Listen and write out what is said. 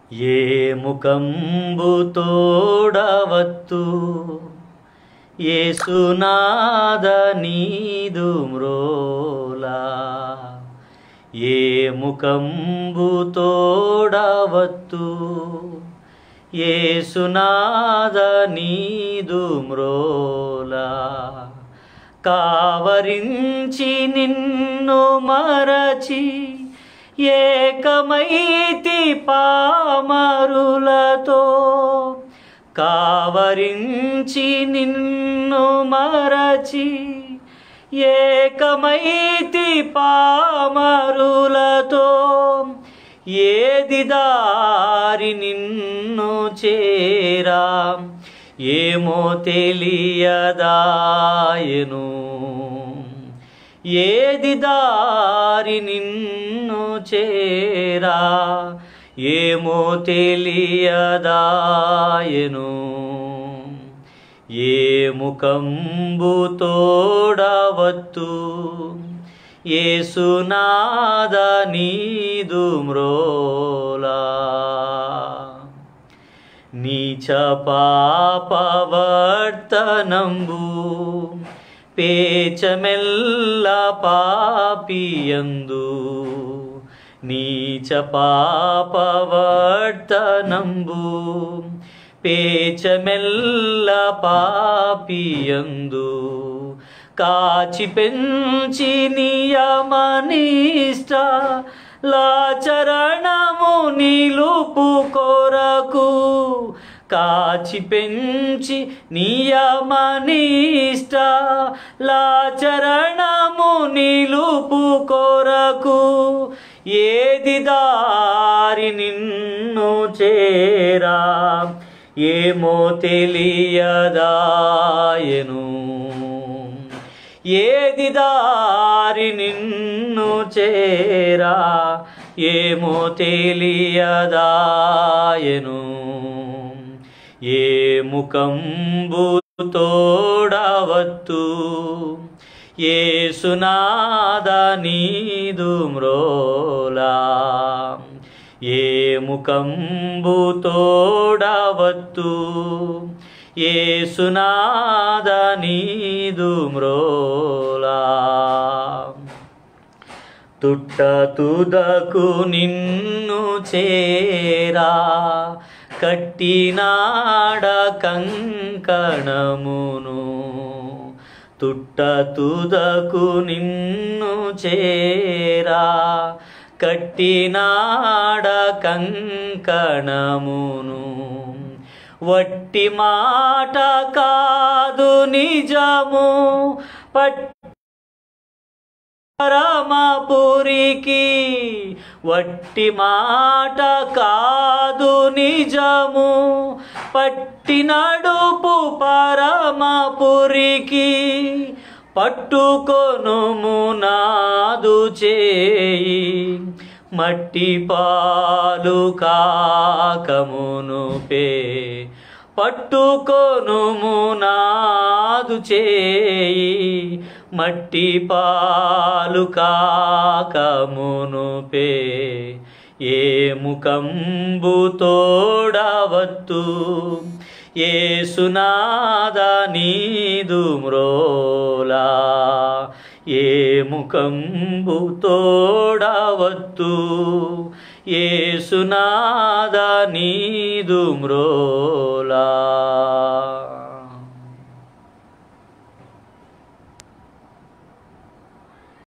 ఏ ముఖంబు తోడవత్తు ఏసునాద నీదు మ్రోలా ఏ ముఖంబు తోడవత్తు ఏసునాద నీదు మ్రోలా కావరించి నిన్ను మరచి ఏకమైతి పామరులతో కావరించి నిన్ను మరచి ఏకమైతి పామరులతో ఏది దారి నిన్ను చేరా ఏమో తెలియదాయను ఏది దారి నిన్ను చేరా ఏమో తెలియదాయను ఏ ముఖంబు తోడవత్తు ఏసునాద నీదు మ్రోలా నీచ పాపవర్తనంబు పేచమెల్ల పాపియందు నీచ పాపవర్తనంబు పేచమెల్ల పాపియందు కాచి పెంచి నియమనిష్ట లాచరణము నిలుపు కొరకు కాచి పెంచి నియమనిష్ట లాచరణము నిలుపు కొరకు ఏది దారి నిన్ను చేరా ఏమో తెలియదాయను ఏది దారి నిన్ను చేరా ఏమో తెలియదాయను ఏ ముఖంబు తోడవత్తు ఏ సునాద నీదు మ్రోలా ఏ ముఖంబు తోడవత్తు ఏ సునాద నీదు మ్రోలా తుట్ట తుదకు నిన్ను చేరా కట్టినాడ కంకణమును తుట్ట తుదకు నిన్ను చేరా కట్టినాడ కంకణమును వట్టి మాట కాదు నిజము పట్ పరమపురికి వట్టి మాట కాదు నిజము పట్టి నడుపు పరమపురికి పట్టుకొనుము నాదు చేయి మట్టి పాలు కాకమును పే పట్టుకొనుము నాదు చేయి మట్టి పాలు కాకమును పే ఏ ముఖంబు తోడవత్తు ఏ సునాద నీదు మ్రోలా ఏ ముఖంబు తోడవత్తు ఏ సునాద నీదు మ్రోలా